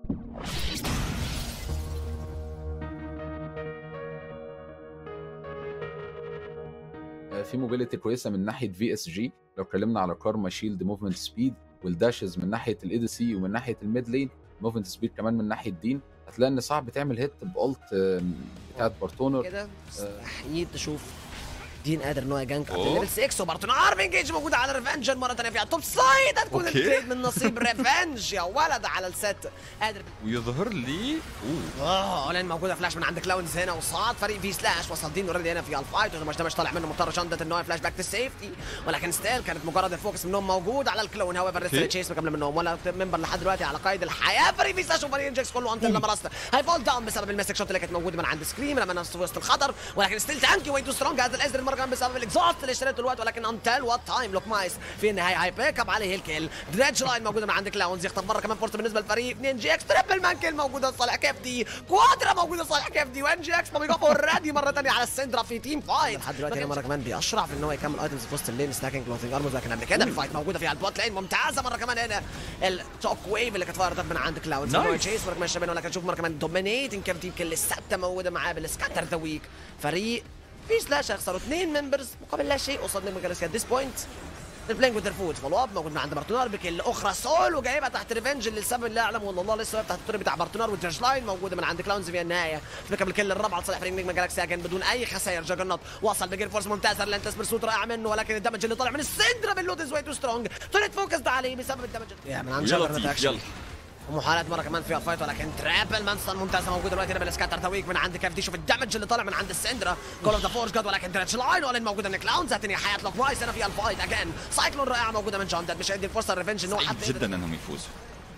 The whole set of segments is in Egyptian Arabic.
آه، في موبيليتي كويسه من ناحيه في اس جي لو اتكلمنا على كارما شيلد موفمنت سبيد والداشز من ناحيه الاي دي سي ومن ناحيه الميد لين موفمنت سبيد كمان من ناحيه دين هتلاقي ان صعب تعمل هيت بالت بتاعت بارتونر كده مستحيل تشوف دين قادر ان هو يجانك على أوه. ليفل 6 وبارتون عارف انجيج موجود على ريفنج مره ثانيه في التوب سايد هتكون أوكي. التريد من نصيب ريفنج يا ولد على الست قادر ويظهر لي اوه اه لان موجوده فلاش من عند كلاونز هنا وصعد فريق في سلاش وصل دين اوريدي هنا في الفايت ومش ده مش طالع منه مضطر شنطه ان هو فلاش باك للسيفتي ولكن ستيل كانت مجرد الفوكس منهم موجود على الكلون هاو ايفر لسه أوكي. تشيس مكمل منهم ولا منبر لحد دلوقتي على قيد الحياه فريق في سلاش وفريق انجكس كله انت لما رست هيفول داون بسبب المسك شوت اللي كانت موجوده من عند سكريم لما نفسه في وسط الخطر ولكن ستيل تانكي ويتو سترونج هذا الازر المره كمان بسبب الاكزوست اللي اشتريته الوقت ولكن انتل وات تايم لوك مايس في النهايه هاي بيك اب عليه الكيل دريدج لاين موجوده من عند كلاونز يخطف مره كمان فرصه بالنسبه للفريق اثنين جي اكس تريبل مان كيل موجوده لصالح كيف دي كوادرا موجوده لصالح كيف دي وان جي اكس بيجي اوريدي مره ثانيه على السندرا في تيم فايت لحد دلوقتي هنا مره كمان بيشرع في ان هو يكمل ايتمز في وسط اللين ستاكينج كلوثينج ارمز لكن قبل كده الفايت موجوده في البوت لين ممتازه مره كمان هنا التوك ويف اللي كانت فايرت من عند كلاودز نايس. هو تشيس مره كمان شباب ولكن شوف مره كمان دومينيتنج كيف تيم كل الثابته موجوده معاه بالسكاتر ذا ويك فريق في سلاش هيخسروا اثنين ممبرز مقابل لا شيء قصاد نجم جالسكي ات ذيس بوينت البلينج وذ فود فولو اب موجود من عند بارتونار بكل اخرى سول وجايبها تحت ريفنج اللي السبب لا اعلم والله الله لسه واقف تحت الطريق بتاع بارتونار والدرج لاين موجوده من عند كلاونز في النهايه بيكمل الكل الرابعه لصالح فريق نجم جالاكسي اجن بدون اي خسائر جاجرنوت وصل بجير فورس ممتازه لانتس برسوت رائع منه ولكن الدمج اللي طالع من السندرا باللود از واي تو سترونج طلعت فوكس عليه بسبب الدمج يا من عند يلا جاجرنوت طيب اكشن يلا ومحاولات مره كمان في الفايت ولكن ترابل مانستون ممتازه موجوده دلوقتي هنا بالسكاتر تويك من عند كيف دي شوف الدمج اللي طالع من عند السندرا كول اوف ذا فورج جاد ولكن دريتش لاين اولين موجوده من كلاونز هتنهي حياه لوك وايس هنا في الفايت اجين سايكلون رائعه موجوده من جون داد مش هيدي الفرصه الريفنج انه سعيد حتى جدا انهم يفوزوا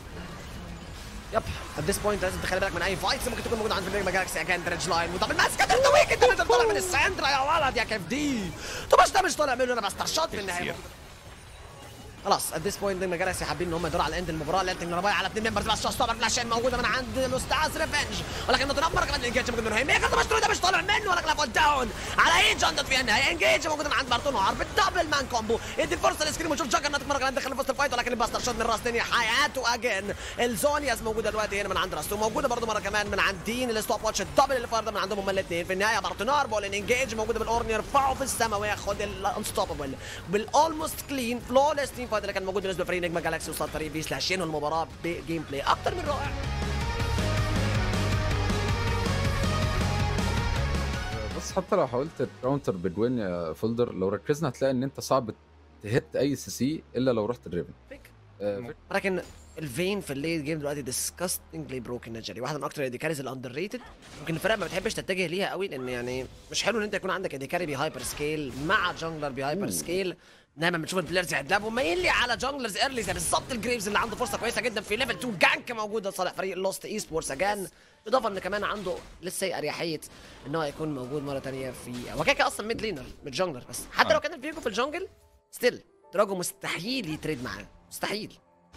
يب ات ذيس بوينت لازم تخلي بالك من اي فايتس ممكن تكون موجوده عند فريق جالاكسي اجين دريتش لاين وطب الماسكه تويك الدمج اللي طالع من السندرا يا ولد يا كيف دي طب ايش ده مش طالع منه انا بستر شوت في النهايه كثير. خلاص ات ذيس بوينت نجم جالاكسي حابين ان هم يدوروا على اند المباراه ليلتنج ربايع على اثنين ممبرز بس ستوبر فلاشين موجوده من عند الاستاذ ريفنج ولكن نوت مره كمان انجيج موجود منه هيميكا ده مش ده مش طالع منه ولكن فول داون على ايد جون في النهايه انجيج موجود من عند بارتون عارف الدبل مان كومبو يدي فرصه لسكريم وشوف جاكر مره كمان دخل في وسط الفايت ولكن الباستر شوت من راس تاني حياته اجين الزونياز موجوده دلوقتي هنا من عند راستو موجوده برضه مره كمان من عند دين الستوب واتش الدبل اللي فرضه من عندهم هم الاثنين في النهايه بارتونار بول انجيج موجوده بالاورن يرفعه في السماء وياخد الانستوببل بالاولموست كلين فلوليس تيم فايت اللي كان موجود بالنسبه لفريق نجم جالاكسي وصل فريق في سلاش ينهوا المباراه بجيم بلاي اكتر من رائع بس حتى لو حاولت تكاونتر بجوين يا فولدر لو ركزنا هتلاقي ان انت صعب تهت اي سي سي الا لو رحت الريفن آه، ولكن الفين في الليت جيم دلوقتي ديسكاستنجلي بروكن نجري واحده من اكتر الاديكاريز الاندر ريتد يمكن الفرق ما بتحبش تتجه ليها قوي لان يعني مش حلو ان انت يكون عندك اديكاري بهايبر سكيل مع جانجلر بهايبر أوه. سكيل دايما بنشوف البلايرز يعدلوا مايل لي على جانجلرز ايرلي زي بالظبط الجريفز اللي عنده فرصه كويسه جدا في ليفل 2 جانك موجوده لصالح فريق لوست ايست وورس اجان بالاضافه ان كمان عنده لسه اريحيه ان هو يكون موجود مره ثانيه في هو كده كده اصلا ميد لينر مش جانجلر بس حتى آه. لو كان الفيجو في الجونجل ستيل دراجو مستحيل يتريد معاه مستحيل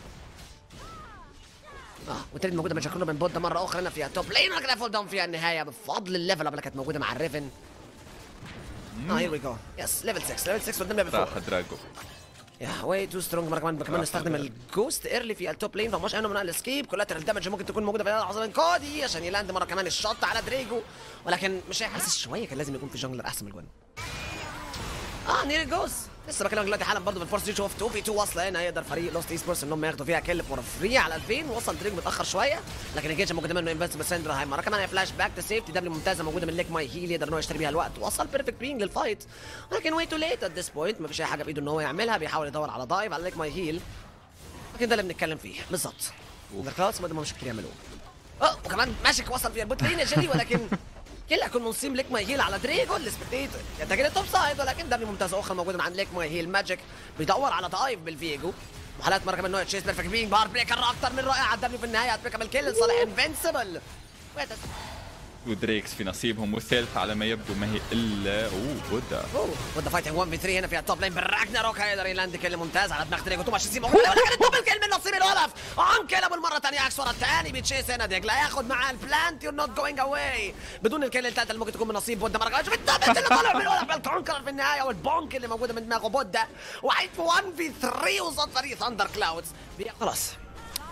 اه وتريد موجوده من شكله من بودا مره اخرى هنا فيها توب لين ولكن فول داون فيها النهايه بفضل الليفل اب اللي كانت موجوده مع الريفن اه هير وي جو يس ليفل 6 ليفل 6 قدام ليفل 4 راح دراجو يا واي تو سترونج مره كمان كمان راح نستخدم دراجو. الجوست ايرلي في التوب لين فماش انه من الاسكيب كولاترال دامج ممكن تكون موجوده في العظيم كودي عشان يلاند مره كمان الشوت على دريجو ولكن مش حاسس شويه كان لازم يكون في جونجلر احسن من الجون اه نير جوز لسه بكلمك دلوقتي حالا برضه بالفورس دي شوف 2 في 2 واصله هنا يقدر فريق لوست اي سبورتس انهم ياخدوا فيها كل فور فري على 2000 وصل دريجو متاخر شويه لكن الجيش ممكن منه انفست بسندر هاي مره كمان هي فلاش باك تو سيفتي دبليو ممتازه موجوده من ليك ماي هيل يقدر انه يشتري بيها الوقت وصل بيرفكت بينج للفايت ولكن وي تو ليت ات ذس بوينت ما فيش اي حاجه بايده ان هو يعملها بيحاول يدور على دايف على ليك ماي هيل لكن ده اللي بنتكلم فيه بالظبط الكلاس ما مش كتير يعملوه اه وكمان ماشي وصل في البوت لين يا جيلي ولكن كل يكون منصيب ليك ماي هيل على دريجو السبكتيتور انت كده توب سايد ولكن دبليو ممتازه اخرى موجوده من عند ليك ماي هيل ماجيك بيدور على دايف بالفيجو محاولات مره كمان انه تشيس بيرفكت بينج بار بريكر اكتر من رائع على الدبليو في النهايه هتبيك اب الكيل لصالح انفنسبل ودريكس في نصيبهم والثالث على ما يبدو ما هي الا اوه بودا اوه وذا فايتنج 1 في 3 هنا في التوب لين بالراجناروك هيقدر يلاند كيل ممتاز على دماغ دريجو توماس سيسي موجوده ولكن الدبل كيل من نصيب الولف عن كيل مره ثانيه عكس ورا الثاني بتشيس هنا ديج لا ياخد معاه البلانت يور نوت جوينج اواي بدون الكيل الثالثه اللي ممكن تكون من نصيب بودا مره شوف الدبل اللي طالع من الولف بالكونكر في النهايه والبونك اللي موجوده من دماغه بودا وعيد في 1 في 3 وصد فريق ثاندر كلاودز خلاص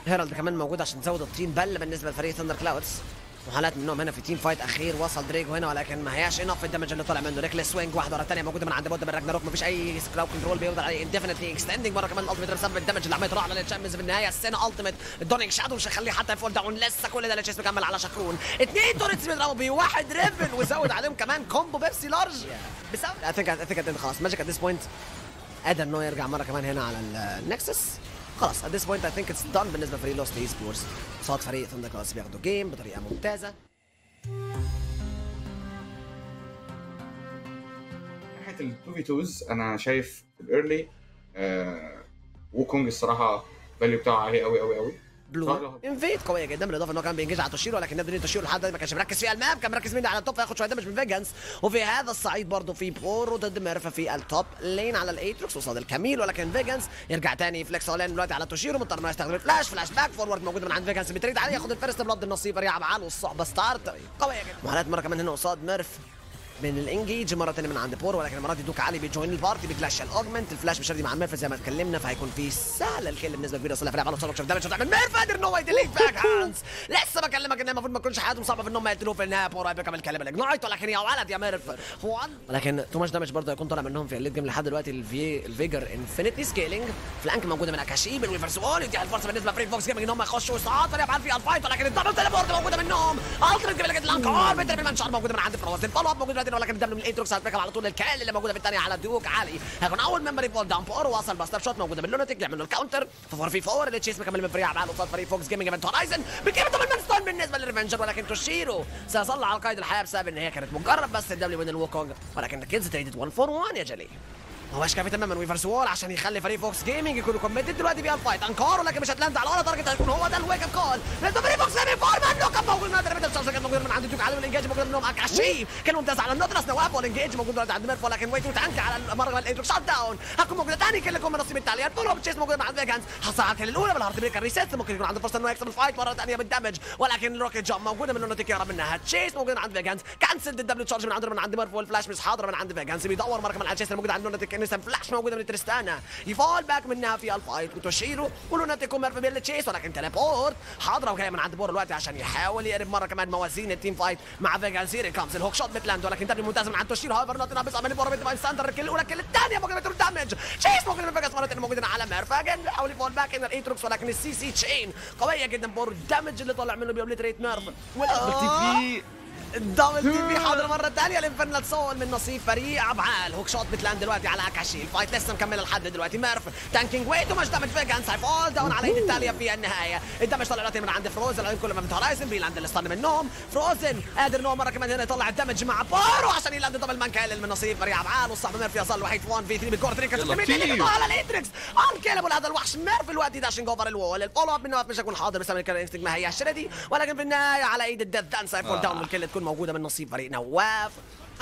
هيرالد كمان موجود عشان تزود الطين بله بالنسبه لفريق ثاندر كلاودز محاولات منهم هنا في تيم فايت اخير وصل دريجو هنا ولكن ما هياش انف الدمج اللي طلع منه ريكلس سوينج واحده ورا الثانيه موجوده من عند بود من راجناروك مفيش اي سكراو كنترول بيفضل عليه انديفنتلي اكستندنج مره كمان الالتيميت بسبب الدمج اللي عمال يروح على التشامبيونز في النهايه السنه التيميت الدونينج شادو مش هيخليه حتى يفول داون لسه كل ده لتشيس مكمل على شاكرون اثنين توريتس بيضربوا بواحد ريفل وزود عليهم كمان كومبو بيبسي لارج بسبب اي ثينك اي ثينك خلاص ماجيك ات ذيس بوينت قادر انه يرجع مره كمان هنا على النكسس خلاص ات ذيس بوينت اي ثينك اتس دون بالنسبه لفريق لوست اي سبورتس قصاد فريق ثاندر كلاس بياخدوا جيم بطريقه ممتازه ناحيه ال 2 في 2 انا شايف في الايرلي آه ووكونج الصراحه الفاليو بتاعه عالي قوي قوي قوي بلو انفيد قويه جدا بالاضافه انه كان بينجز على توشيرو ولكن نبدا توشيرو لحد دلوقتي ما كانش مركز في الماب كان مركز مين على التوب فياخد شويه دمج من فيجنز وفي هذا الصعيد برضه في بورو ضد ميرفا في التوب لين على الايتروكس قصاد الكميل ولكن فيجنز يرجع تاني فليكس اولين دلوقتي على توشيرو مضطر انه يستخدم الفلاش فلاش باك فورورد موجود من عند فيجنز بتريد عليه ياخد الفيرست بلاد النصيب يلعب عال والصعبه ستارت قويه جدا محاولات مره كمان هنا قصاد ميرف من الانجيج مره ثانيه من عند بور ولكن المره دي دوك علي بيجوين البارتي بكلاش الاوجمنت الفلاش مش راضي مع ميرفا زي ما اتكلمنا فهيكون في سهل الكل بنسبه كبيره صلح فريق على وصل شوف دامج من ميرفا قدر ان هو يديليت باك هاندز لسه بكلمك ان المفروض ما تكونش حياتهم صعبه في انهم يقتلوه في النهايه بور هيبقى بالكلام الاجنايت ولكن يا ولد يا ميرفا ولكن تو ماتش دامج برضه هيكون طالع منهم في الليد جيم لحد دلوقتي الفي الفيجر انفينيتي سكيلينج فلانك موجوده من اكاشي بالويفرس وول يديها الفرصه بالنسبه لفريق فوكس جيمنج ان هم يخشوا وساعات فريق يفعل في الفايت ولكن الدبل تليبورت موجوده منهم الترا جيم لقيت الانكار بتربي المنشار موجوده من عند فروز الفولو اب موجود دلوقتي ولكن الدبل من الايتروكس هتبقى على طول الكال اللي موجوده في الثانيه على دوك عالي هيكون اول ممبر يفول داون بور وصل باستر شوت موجوده من لوناتيك يعمل له الكاونتر في 4 في 4 اللي تشيس مكمل من فريق عبال قصاد فريق فوكس جيمنج ايفنت هورايزن بكيف دبل من ستون بالنسبه للريفنجر ولكن توشيرو سيظل على قيد الحياه بسبب ان هي كانت مجرد بس الدبليو من الوكونج ولكن الكيدز تريدد 1 فور 1 يا جليل هو كافي تماما ويفرس وول عشان يخلي فريق فوكس جيمنج يكونوا كوميتد دلوقتي بيها الفايت انكار ولكن مش هتلاند على ولا تارجت هيكون هو ده الويك اب كول لانه فريق فوكس جيمنج فورمان لوك اب موجود نادر بدل شخص كان موجود من عند دوك على الانجاج موجود منهم اكاشي كان ممتاز على النودرس نواف والانجاج موجود دلوقتي عند ميرف ولكن ويت وتانك على المره الايدروك شوت داون هتكون موجوده ثاني كلكم من نصيب التاليات فولو تشيس موجود مع فيجانز حصل على الكل الاولى بالهارت بريكر ريست ممكن يكون عنده فرصه انه يكسب الفايت مره ثانيه بالدمج ولكن الروكيت جامب موجوده من لوناتيك يهرب منها تشيس موجود عند فيجانز كانسل الدبليو تشارج من عنده من عند ميرف والفلاش مش حاضره من عند فيجانز بيدور مره كمان على تشيس موجود عند لوناتيك انسان فلاش موجوده من تريستانا يفول باك منها في الفايت وتوشيرو ولوناتيك وميرف بيل تشيس ولكن تليبورت حاضره وجايه من عند بور دلوقتي عشان يحاول يقرب مره كمان موازين التيم فايت مع فيجانز هيري كامز الهوك شوت بتلاند ولكن دبليو ممتاز من عند توشيرو هايفر نوت بس عمال بور بيت ساندر الكل الاولى الكل الثانيه موجود بتروح دامج تشيس موجود من فيجاس مره ثانيه موجودين على ميرف اجن بيحاول يفول باك ان الايتروكس ولكن السي سي تشين قويه جدا بور الدمج اللي طلع منه بيوبليتريت ميرف تي الدبل تي في حاضر مره ثانيه الانفرنال سول من نصيب فريق عبعال هوك شوت بتلاند دلوقتي على اكاشي الفايت لسه مكمله لحد دلوقتي ميرف تانكينج ويت ومش دامج فيجانس هيفول داون على ايد التاليه في النهايه الدمج طلع دلوقتي من عند فروزن لان كل ما في هورايزن بيلاند الستان منهم فروزن قادر ان هو مره كمان هنا يطلع الدمج مع بارو عشان يلاند دبل مان كايل من نصيب فريق عبعال والصعب ميرف يصل وحيد 1 في 3 بالكور 3 يلا كسر تيم. على الاتريكس ان كيلبل هذا الوحش ميرف الوقت داشنج اوفر الوول الفولو اب منه مش هيكون حاضر بسبب كان انستنج ما هياش ريدي ولكن في النهايه على ايد الديث دانس هيفول آه. داون والكل تكون موجوده من نصيب فريق نواف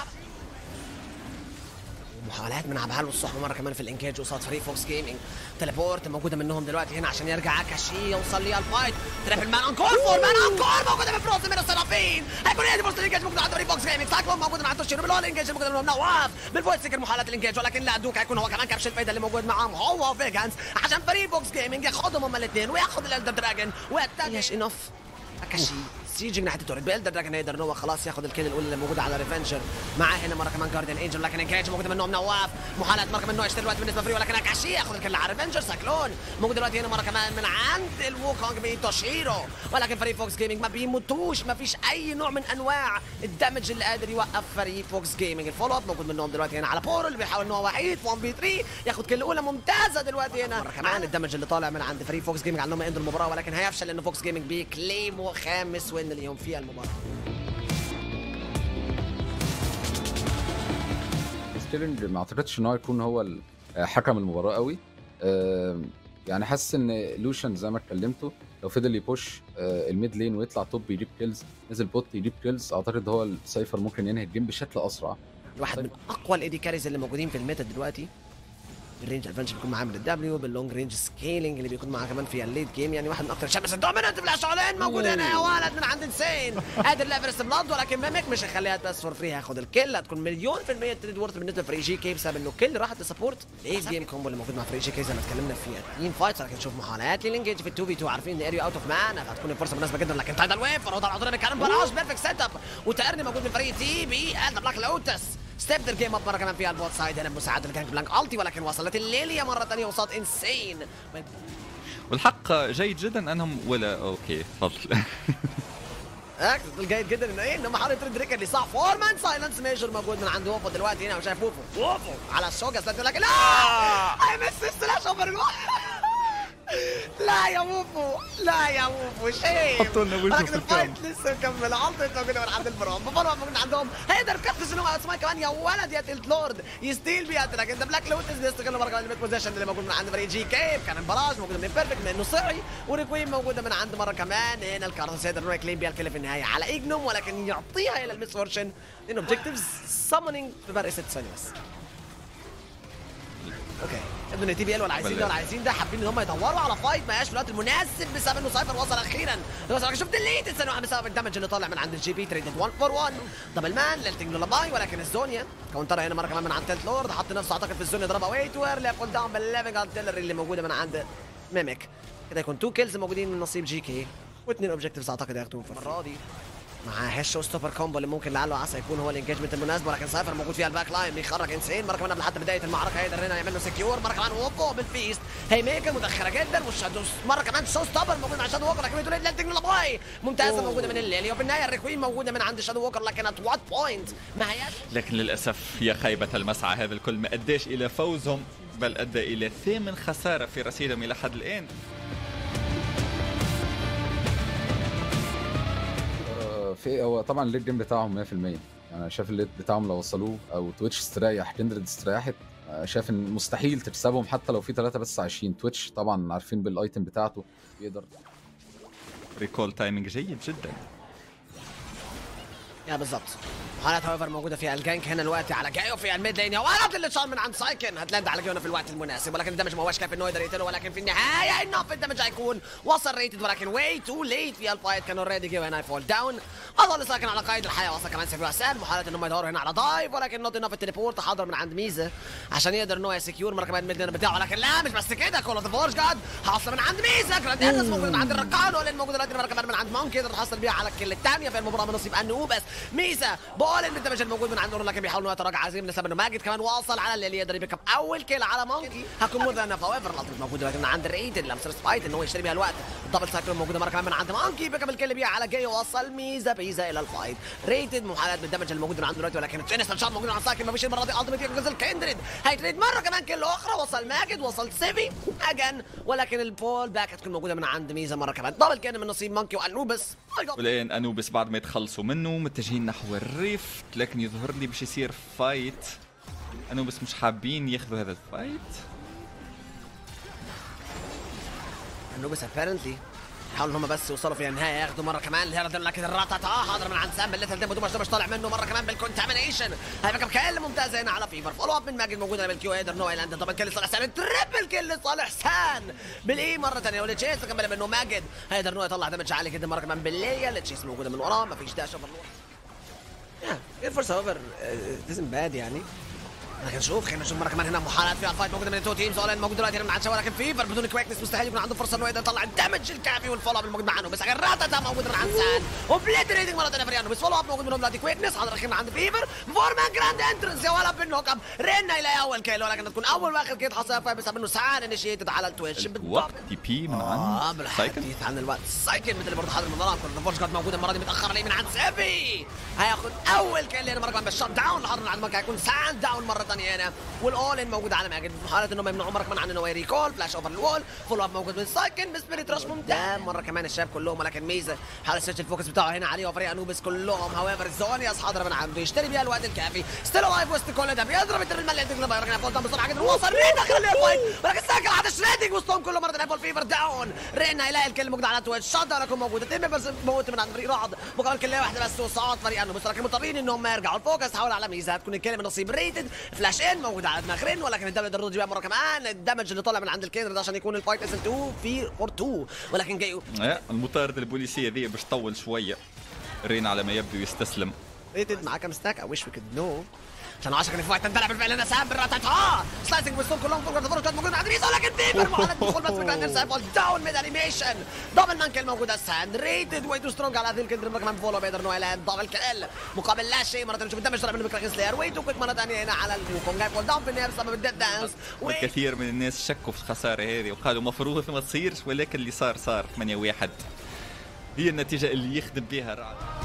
محاولات من عبهال والصحبه مره كمان في الانكاج قصاد فريق فوكس جيمنج تليبورت موجوده منهم دلوقتي هنا عشان يرجع اكاشي يوصل ليها الفايت تريبل مان انكور فور مان انكور موجوده من فروز من السرافين هيكون هي دي فرصه الانكاج موجوده عند فريق فوكس جيمنج سايكلون موجوده مع توشيرو بالهول الانكاج موجوده منهم نواف بالفويس سيكر محاولات الانكاج ولكن لا دوك هيكون هو كمان كبش الفايده اللي موجود معاهم هو فيجانز عشان فريق فوكس جيمنج ياخدهم هم الاثنين وياخد الالدر دراجون والثاني ليش انف اكاشي سيجي من ناحيه التوريت بيلدر دراجون هيقدر ان هو خلاص ياخد الكيل الاولى اللي موجوده على ريفنجر معاه هنا مره كمان جاردن انجل لكن انجاج موجود منهم نواف محاولات مره كمان انه يشتري دلوقتي بالنسبه فري ولكن اكاشي ياخد الكيل على ريفنجر سايكلون موجود دلوقتي هنا مره كمان من عند الووكونج من توشيرو ولكن فريق فوكس جيمنج ما بيموتوش ما فيش اي نوع من انواع الدمج اللي قادر يوقف فريق فوكس جيمنج الفولو اب موجود منهم دلوقتي هنا على بورو اللي بيحاول ان هو وحيد 1 بي 3 ياخد كيل الاولى ممتازه دلوقتي هنا مره كمان الدمج اللي طالع من عند فريق فوكس جيمنج على انهم يندوا المباراه ولكن هيفشل لان فوكس جيمنج بيكليموا خامس وين اليوم في المباراه ستيرلينج ما اعتقدش ان هو يكون هو ال- حكم المباراه قوي آم، يعني حاسس ان لوشن زي ما اتكلمتوا لو فضل يبوش آه، الميد لين ويطلع توب يجيب كيلز نزل بوت يجيب كيلز اعتقد هو السايفر ممكن ينهي الجيم بشكل اسرع واحد من اقوى الايدي كاريز اللي موجودين في الميتا دلوقتي بالرينج ادفانتج بيكون معاه من الدبليو باللونج رينج سكيلينج اللي بيكون معاه كمان في الليت جيم يعني واحد من اكثر الشامبيونز الدوميننت فلاش اولين موجود هنا يا ولد من عند انسين قادر ليفرس بلاد ولكن ميمك مش هيخليها بس فور فري هياخد الكل هتكون مليون في المية تريد وورث بالنسبه لفري جي كي بسبب انه كل راحت لسبورت الايس جيم كومبو اللي موجود مع فري جي كي زي ما اتكلمنا في تيم فايتس لكن نشوف محاولات للانجيج في 2 في 2 عارفين ان اريو اوت اوف مان فهتكون الفرصه مناسبه جدا لكن تايدال ويف فرض العذريه بكلام براش بيرفكت سيت اب وتقرني موجود من فريق تي بي ادم بلاك لوتس ستيب ذا جيم اب مره كمان فيها البوت سايد هنا بمساعده الجانج بلانك التي ولكن وصلت الليليا مره ثانيه وصلت انسين والحق جيد جدا انهم ولا اوكي تفضل اكيد الجيد جدا انه ايه انهم حاولوا يطرد ريكا اللي صح فورمان سايلنس ميجر موجود من عند ووفو دلوقتي هنا وشايف ووفو ووفو على الشوكه سلت لكن لا اي مس سلاش اوفر لا يا ووفو لا يا ووفو شيء حطوا لنا وجهه في لكن الفايت الكام. لسه مكمل عطت موجوده من عند البرون بفرع من عندهم هيقدر يكفز ان هو اسماء كمان يا ولد يا تلت لورد يستيل بيها لكن ده بلاك لوتس بيستغل مره كمان الميد بوزيشن اللي موجود من عند فريق جي كيف كان براج موجوده من بيرفكت من انه صحي وريكوين موجوده من عند مره كمان هنا الكارلوس يقدر انه يكليم بيها الكل في النهايه على ايجنوم ولكن يعطيها الى الميس فورشن لان اوبجيكتيفز سامونينج في فرق ست ثواني بس اوكي ابن تي بي ال ولا عايزين ده ولا عايزين ده حابين ان هم يدوروا على فايت ما هياش في الوقت المناسب بسبب انه سايفر وصل اخيرا بس انا شفت الليد السنه بسبب الدمج اللي طالع من عند الجي بي تريدد 1 فور 1 دبل مان للتنج لاباي ولكن الزونيا كونتر هنا مره كمان من عند تلت لورد حط نفسه اعتقد في الزونيا ضربها ويت وير ليفل داون بالليفنج ارتلري اللي موجوده من عند ميميك كده يكون تو كيلز موجودين من نصيب جي كي واثنين اوبجكتيفز اعتقد ياخدوهم في المره دي مع هيش وستوبر كومبو اللي ممكن لعله عسى يكون هو الانجيجمنت المناسب ولكن سايفر موجود فيها الباك لاين بيخرج انسين مره كمان قبل حتى بدايه المعركه يقدر هنا يعمل له سكيور مره كمان ووكو بالفيست هي ميكا متاخره جدا والشادو مره كمان شو ستوبر موجود مع شادو ووكر لكن بتقول للتنج باي ممتازه موجوده من الليلي وفي النهايه الريكوين موجوده من عند شادو ووكر لكن ات وات بوينت ما هياش لكن للاسف يا خيبه المسعى هذا الكل ما اداش الى فوزهم بل ادى الى ثامن خساره في رصيدهم الى حد الان آه، في هو طبعا الليد جيم بتاعهم 100% يعني انا شايف الليد بتاعهم لو وصلوه او تويتش استريح كندريد استريحت آه، شايف ان مستحيل تكسبهم حتى لو في ثلاثه بس عايشين تويتش طبعا عارفين بالايتم بتاعته يقدر ريكول تايمينج جيد جدا يا بالظبط حالات هايفر موجوده في الجانك هنا دلوقتي على جايو في الميد لين يا ولد اللي شال من عند سايكن هتلاند على جايو في الوقت المناسب ولكن الدمج ما هوش كافي انه يقدر يقتله ولكن في النهايه انه الدمج هيكون وصل ريتد ولكن واي تو ليت في الفايت كان اوريدي جايو هنا فول داون اظل ساكن على قيد الحياه وصل كمان سيفيو حسام محاوله انهم يدوروا هنا على دايف ولكن نوت انف التليبورت حاضر من عند ميزه عشان يقدر ان هو يسكيور مره كمان الميد بتاعه لكن لا مش بس كده كول اوف ذا فورج جاد حاصل من عند ميزه جراند ادرس موجود من عند الرقان ولين موجود دلوقتي مره كمان من عند مونكي يقدر يحصل بيها على الكل الثانيه في المباراه من نصيب انوبس ميزه بول ان الدمج الموجود من عند نور لكن بيحاول انه يتراجع عزيم بسبب انه ماجد كمان واصل على اللي يقدر يبيك اب اول كيل على مونكي هكون مور ذان هاويفر الالتيميت موجود لكن من عند الريد لمسر سبايت ان هو يشتري بيها الوقت الدبل سايكلون موجوده مره كمان من عند مونكي بيك اب الكيل بيها على جاي وصل ميزه بيزا الى الفايت ريتد محاولات بالدمج الموجود من عنده دلوقتي ولكن تشينس شوت موجود على ساكن ما فيش المره دي التيميت ينقذ الكندريد هيتريد مره كمان كيل اخرى وصل ماجد وصل سيفي اجن ولكن البول باك هتكون موجوده من عند ميزه مره كمان دبل كان من نصيب مونكي وانوبس والان انوبس بعد ما يتخلصوا منه متجهين نحو الريفت لكن يظهر لي باش يصير فايت انوبس مش حابين ياخذوا هذا الفايت انوبس ابيرنتلي حاولوا هم بس يوصلوا في النهايه ياخدوا مره كمان الهيردن لكن الراتاتا حاضر من عند سام بالليتل ديمو دومش دومش طالع منه مره كمان بالكونتامينيشن هاي باك اب كيل ممتازه هنا على فيفر فولو اب من ماجد موجوده بالكيو يقدر انه يلاند دبل كيل لصالح سان تريبل كيل لصالح سان بالاي مره ثانيه ولتشيس كمل منه ماجد هيقدر انه يطلع دمج عالي جدا مره كمان بالليا لتشيس موجوده من وراه ما فيش داش اوفر يا فرصه اوفر ديزن باد يعني لكن شوف خلينا نشوف مره كمان هنا محاولات فيها الفايت موجوده من التو تيمز اولين موجود دلوقتي هنا من عند ولكن فيفر بدون كويكنس مستحيل يكون عنده فرصه انه يقدر يطلع الدمج الكافي والفولو اب الموجود معاه بس لكن راتاتا موجود من عند سان وبليد ريدنج مره ثانيه فريانو بس فولو اب موجود منهم دلوقتي كويكنس حاضر اخيرا عند فيفر فورمان جراند انترنس يا ولد بالنوك اب رينا يلاقي اول كيلو ولكن تكون اول واخد كيت حصل فايت بسبب انه سان انيشيتد على التويتش بالضبط وقت تي بي من اه عند بالحديث سايكل عن الوقت سايكل مثل اللي برضه حاضر من وراه كل فورج جارد موجود المره دي متاخر عليه من عند سيفي هياخد اول كيل هنا مره كمان بالشوت داون اللي حاضر من عند مارك هيكون ساند داون مره ثانيه هنا والاول ان موجود على ماجد في حاله انهم يمنعوا مره كمان عن انه ريكول فلاش اوفر الوول فول اب موجود من سايكن بسبيريت راش ممتاز مره كمان الشباب كلهم ولكن ميزه حاول سيرش الفوكس بتاعه هنا عليه وفريق انوبس كلهم هاويفر زونياس حاضر من عنده يشتري بيها الوقت الكافي ستيل لايف وسط كل ده بيضرب الترن الملي يدخل بقى ولكن فول داون بسرعه جدا وصل رينا خليه الفايت ولكن ساكن على شريدنج وسطهم كله مره ثانيه فيفر داون رينا هيلاقي الكل موجود على تويتش شوت داون لكم موجود اثنين بس موت من عند فريق رعد مقابل كل واحده بس وصعد فريق انوبس لكن مضطرين انهم يرجعوا الفوكس حاول على ميزه هتكون الكلمه نصيب ريتد فلاش ان موجود على دماغ رين ولكن الدمج يقدر يجيبها مره كمان الدمج اللي طلع من عند الكينر ده عشان يكون الفايت اس 2 في فور 2 ولكن جاي إيه، المطاردة البوليسية ذي باش تطول شوية رين على ما يبدو يستسلم ريتد معاه كام ستاك اي ويش وي كود نو عشان 10 كان في فايت تندلع بالفعل هنا سام بالراتات ها سلايسنج بالستون كلهم فوق الفرق كانت موجوده مع دريس ولكن ديفر على الدخول بس فكره ان سام داون ميد انيميشن دبل مان كيل موجود هسه ريتد واي تو سترونج على هذه الكندر كمان فولو بيقدر انه يلاند دبل كيل مقابل لا شيء مره ثانيه نشوف الدمج طلع من بكره سلاير واي تو كويك مره ثانيه هنا على الوكونج جاي فول داون في النهايه بسبب الديد دانس والكثير من الناس شكوا في الخسارة هذه وقالوا مفروض ما تصيرش ولكن اللي صار صار 8 1 هي النتيجة اللي يخدم بها رعد